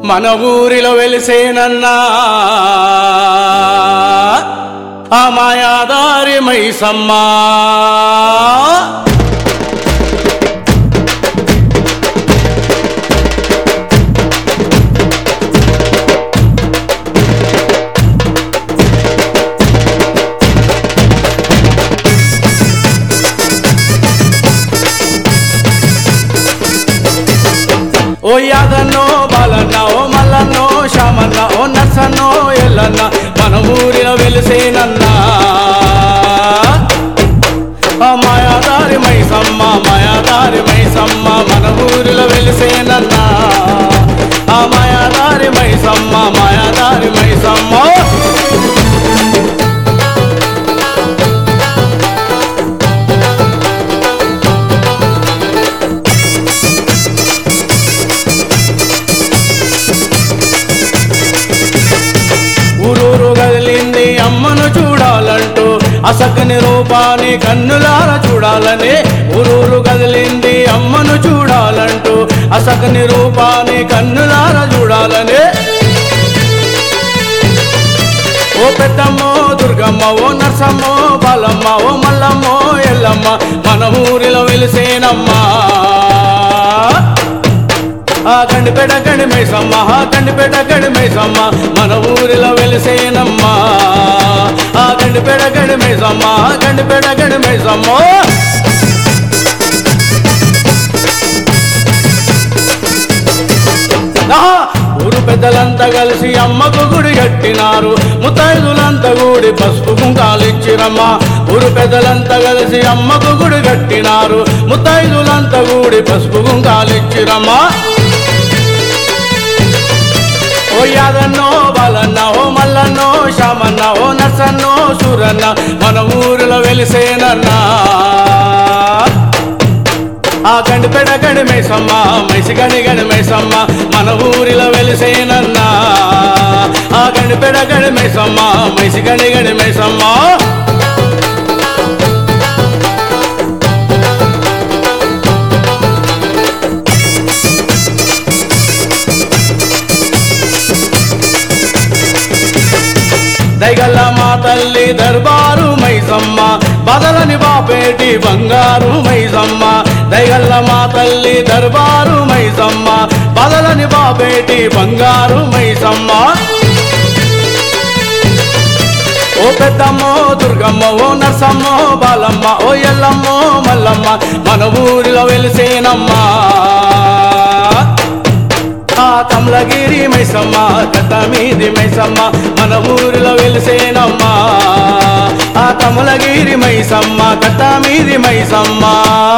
మన ఊరిలో వెలిసేనన్నా ఆ మాయాదారి మైసమ్మా ఓ యాదన్నో బాలన్న ఓ మల్లన్నో శామన్న ఓ నర్సన్నో ఎల్లన్న మన ఊరిలో వెలిసేనన్నా ఆ మాయాదారి మైసమ్మ మాయాదారి మైసమ్మ మన ఊరిలో వెలిసేనన్నా ఆ మాయాదారి మైసమ్మ మాయాదారి మైసమ్మ ఊరూరు కదిలింది అమ్మను చూడాలంటూ అసకని రూపాన్ని కన్నులార చూడాలని ఊరూరు కదిలింది అమ్మను చూడాలంటూ అసకని రూపాన్ని కన్నులార చూడాలని ఓ పెద్దమ్మో దుర్గమ్మ ఓ నర్సమ్మో బాలమ్మ ఓ మల్లమ్మో ఎల్లమ్మ మన ఊరిలో వెలిసేనమ్మా ఆ కండిపేట కండి మైసమ్మ ఆ కండిపేట కండి మైసమ్మ మన ఊరిలో వెలిసేనమ్మా ఆ కండిపేట కండి మైసమ్మ ఆ కండిపేట కండి మైసమ్మ ఆహా! ఊరు పెద్దలంతా కలిసి అమ్మకు గుడి కట్టినారు ముత్తైదులంతా కూడి పసుపు కుంకాలిచ్చిరమ్మా ఊరు పెద్దలంతా కలిసి అమ్మకు గుడి కట్టినారు ముత్తైదులంతా కూడి పసుపు కుంకాలిచ్చిరమ్మా ఓ యాదన్నో బాలన్న ఓ మల్లన్నో శామన్న ఓ నర్సన్నో సూరన్న మన ఊరిలో వెలిసేనన్నా ఆ గండిపేట గడి మైసమ్మ మైసి గడి గడి మైసమ్మ మన ఊరిలో వెలిసేనన్నా ఆ గండిపేట గడి మైసమ్మ మైసి గడి గడి మైసమ్మ దైగల్ల మా తల్లి దర్బారు మైసమ్మ బదలని బాపేటి బంగారు మైసమ్మ దైగల్ల మా తల్లి దర్బారు మైసమ్మ బదలని బాపేటి బంగారు మైసమ్మ ఓ పెద్దమ్మో దుర్గమ్మ ఓ నర్సమ్మో బాలమ్మ ఓ ఎల్లమ్మో మల్లమ్మ మన ఊరిలో వెలిసేనమ్మా ఆ కమలగిరి మైసమ్మ కట్ట మీది మైసమ్మ మన ఊరిలో వెలిసేనమ్మా ఆ కమలగిరి మైసమ్మ కట్ట మీది మైసమ్మ